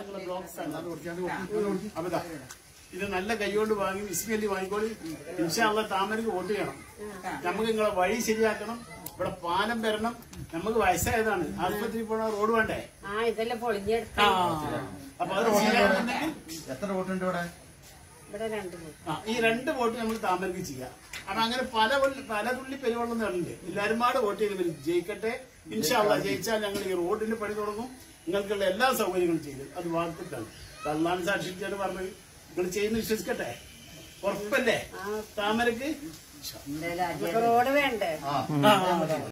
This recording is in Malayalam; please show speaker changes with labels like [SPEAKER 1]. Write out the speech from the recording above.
[SPEAKER 1] ഞങ്ങളെ ബ്ലോക്ക് സ്ഥാനം അപ്പൊ ദാ, ഇത് നല്ല കൈകൊണ്ട് വാങ്ങി വിസ്മല്ലി വാങ്ങിക്കോളി ഇൻഷാള്ള താമരക്ക് വോട്ട് ചെയ്യണം നമുക്ക് നിങ്ങളെ വഴി ശരിയാക്കണം ഇവിടെ പാലം വരണം നമുക്ക് വയസ്സായതാണ് ആശുപത്രി പോണ റോഡ് വേണ്ടേ
[SPEAKER 2] ആ ഇതെല്ലാം പൊളിഞ്ഞെടുത്ത
[SPEAKER 1] ആ അപ്പൊ അത് ശരിയാകുന്നുണ്ടെങ്കിൽ
[SPEAKER 3] എത്ര വോട്ടുണ്ട് ഇവിടെ
[SPEAKER 2] ഇവിടെ രണ്ടു മൂന്ന്
[SPEAKER 1] ആ, ഈ രണ്ട് വോട്ട് നമ്മൾ താമരക്ക് ചെയ്യാം അപ്പൊ അങ്ങനെ പല വള്ളി- പല തുള്ളി പെരുവെള്ളം നേടുന്നുണ്ട് എല്ലാരും പാടെ വോട്ട് ചെയ്ത് വരും ജയിക്കട്ടെ ഇൻഷാല്ല ജയിച്ചാൽ ഞങ്ങൾ ഈ റോഡിന്റെ പണി തുടങ്ങും നിങ്ങൾക്കുള്ള എല്ലാ സൗകര്യങ്ങളും ചെയ്തു അത് വാർത്തിട്ടാണ് തള്ളാൻ സാക്ഷിച്ചാണ് പറഞ്ഞത് നിങ്ങൾ ചെയ്യുന്ന വിശ്വസിക്കട്ടെ ഉറപ്പല്ലേ താമരക്ക്
[SPEAKER 2] റോഡ് വേണ്ടേ
[SPEAKER 3] ആ
[SPEAKER 1] ആ, ആ, ആ.